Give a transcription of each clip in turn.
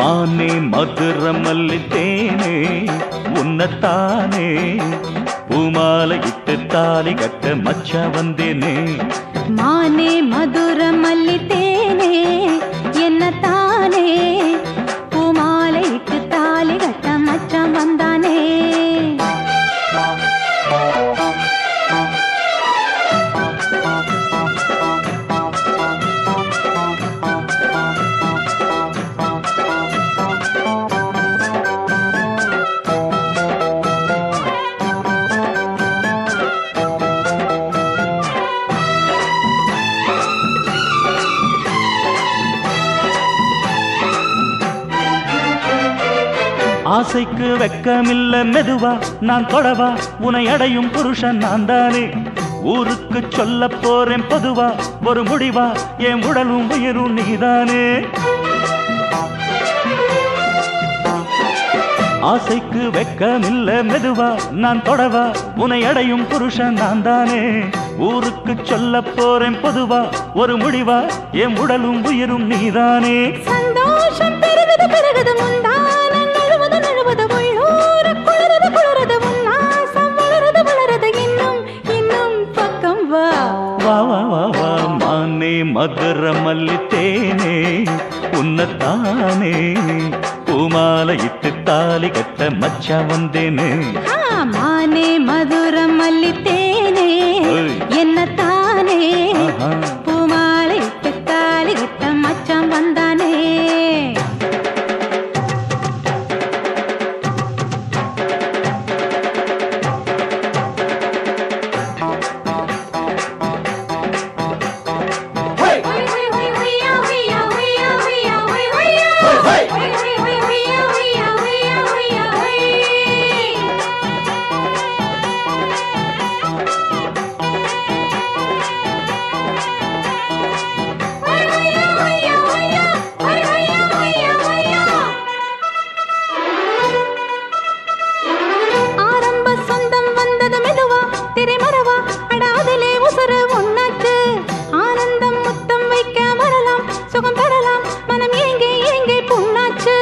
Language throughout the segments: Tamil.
மானே மதுர மல்லி தேனே உன்னத்தானே பூமாலை இட்டு தாலி கட்ட மச்சா வந்தேனே மானே மதுர மல்லி தேனே என்ன தானே பூமாலைக்கு தாலி கட்ட மச்சான் வந்தானே ஆசைக்கு வெக்கமில்ல மெதுவா நான் தொடவா உனை அடையும் புருஷன் நான் தானே ஊருக்கு சொல்ல போறேன் பொதுவா ஒரு முடிவா என் உடலும் உயிரும் நீதானே ஆசைக்கு வெக்கமில்ல மெதுவா நான் தொடவா உனை அடையும் புருஷன் நான் தானே ஊருக்கு சொல்ல போறேன் பொதுவா ஒரு முடிவா என் உடலும் உயிரும் நீதானே சந்தோஷம் பெருகுது பெருகுது முந்தான நழுவது நழுவது உள்ளூர குளிரது குளிரது உன்னாசம் வளருது வளருது இன்னும் இன்னும் பக்கம் வா வா வா வா வா மானே மதுர மல்லி தேனே உன்னத்தானே பூமாலை இட்டு தாலி கட்ட மச்சா வந்தேனே ஆ, மானே மதுர மல்லி தேனே ஓய். என்ன தானே ஆஹா. பூமாலை தாலி கட்ட மச்சான் வந்தானே ஆரம்ப சொந்தம் வந்தது மெதுவா திரைமறவா அடாதலே உசரு ஒன்னாச்சு ஆனந்தம் முத்தம் வைக்க வரலாம் சுகம் பெறலாம் மனம் ஏங்கே ஏங்கே புண்ணாச்சு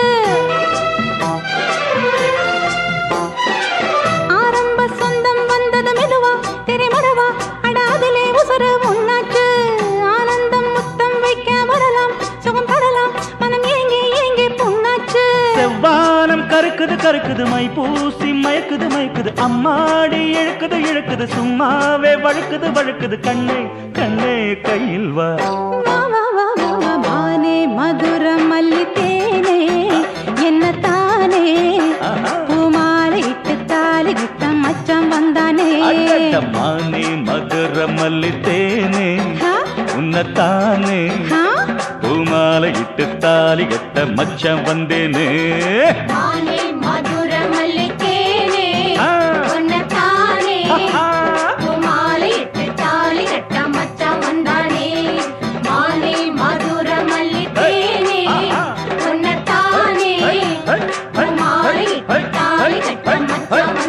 ஆரம்ப சொந்தம் வந்தது மெதுவா திரைமறவா அடாதலே உசரு ஒன்னாச்சு ஆனந்தம் முத்தம் வைக்க வரலாம் சுகம் பெறலாம் மனம் ஏங்கே ஏங்கே புண்ணாச்சு செவ்வானம் கருக்குது கருக்குது மை பூசி மயக்குது மயக்குது அம்மாடி இழுக்குது இழுக்குது சும்மாவே வழுக்குது வழுக்குது கண்ணே கண்ணே கையில் வா வா வா வா வா வா மானே மதுர மல்லி தேனே என்ன தானே ஆஹா. பூமாலையிட்டு தாலி கட்ட மச்சான் வந்தானே அடட மானே மதுர மல்லி தேனே ஹா? உன்னத்தானே ஹா? பூமாலை இட்டு தாலி கட்ட மச்சம் வந்தேனே மானே மதுர மல்லி தேனே ஆ. உன்னத்தானே ஆஹா. பூமாலையிட்டு தாலி கட்ட மச்சான் வந்தானே மானே மதுர மல்லி தேனே ஆஹா. உன்னத்தானே ஹை, ஹை, ஹை, பூமாலையிட்டு ஹை, தாலி ஹை, கட்ட ஹை, மச்சான்